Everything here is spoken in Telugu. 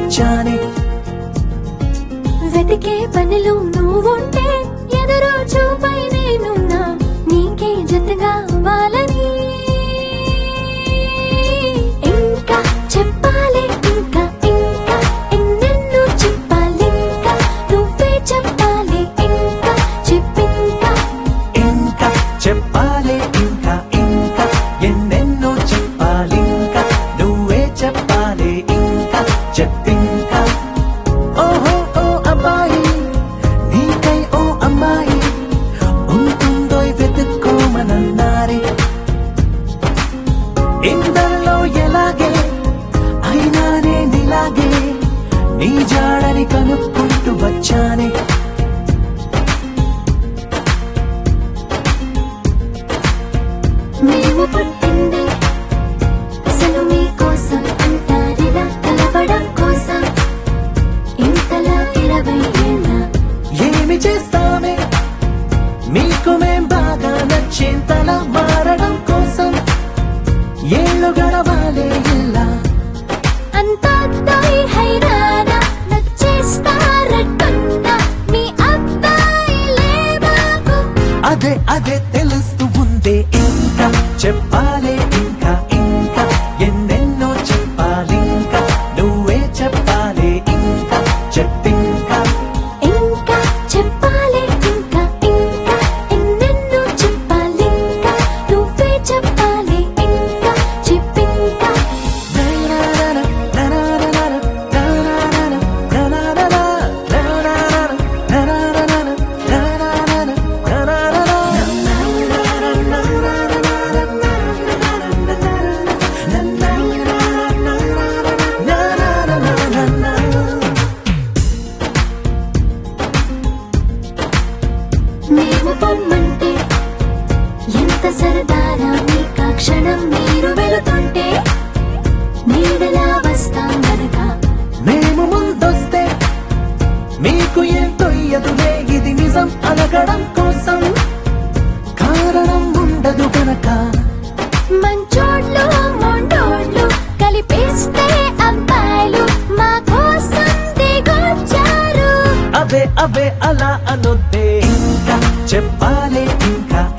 వచ్చానే వెతికే పనిలో నువ్వుంటే ఎదురు చూపై నేనున్నా నీకే జతగా అవ్వాలని ఇంకా చెప్పాలి ఇంకా ఇంకా ఎన్నెన్నో చెప్పాలి ఇంకా నువ్వే చెప్పాలి ఇంకా చెప్పింకా ఇంకా చెప్పాలి ఇంకా ఇంకా ఎన్నెన్నో చెప్పాలి ఇంకా నువ్వే చెప్పాలి ఇంకా చెప్పింకా ఓహో ఓ అబ్బాయి నీకై ఓ అమ్మాయి ఉంటుందో వెతుక్కోమనన్నారే ఇందరిలో ఎలాగే అయినానే నీలాగే నీ జాడని కనుక్కుంటూ వచ్చానే మేము పుట్టింది అసలు మీకోసం అంటారిలా కలపడం కోసం ఇంతలా ఇరవై ఏళ్ళ ఏమి చేస్తామే మీకు మేం బాగా నచ్చేంతలా మారడం కోసం ఏళ్ళు గడవాలే ఇలా అంతా అబ్బాయి హైరానా నచ్చేస్తారట్టున్నా మీ అబ్బాయిలే మాకు అదే అదే తెలుస్తూ ఉందే ఇంకా చెప్పాలే ఇంకా ఇంకా ఎన్నెన్నో చెప్పాలి ఇంకా నువ్వే చెప్పాలి ఇంకా చెప్పింకా ఇంకా చెప్పాలి ఇంకా ఇంకా ఎన్నెన్నో చెప్పాలి ఇంకా నువ్వే చెప్పాలి ఇంకా చెప్పింకా మేము పొమ్మంటే ఎంత సరదారా మీకా క్షణం మీరు వెళుతుంటే నీడలా వస్తాం గనక మేము ముందొస్తే మీకు ఎంతో ఎదురే ఇది నిజం అనగడం కోసం కారణం ఉండదు కనుక మంచోళ్ళు మొండోళ్ళు కలిపిస్తే అబ్బాయిలు మా కోసం దిగొచ్చారు అవే అవే అలా అనొద్దే ఇంకా చెప్పాలి ఇంకా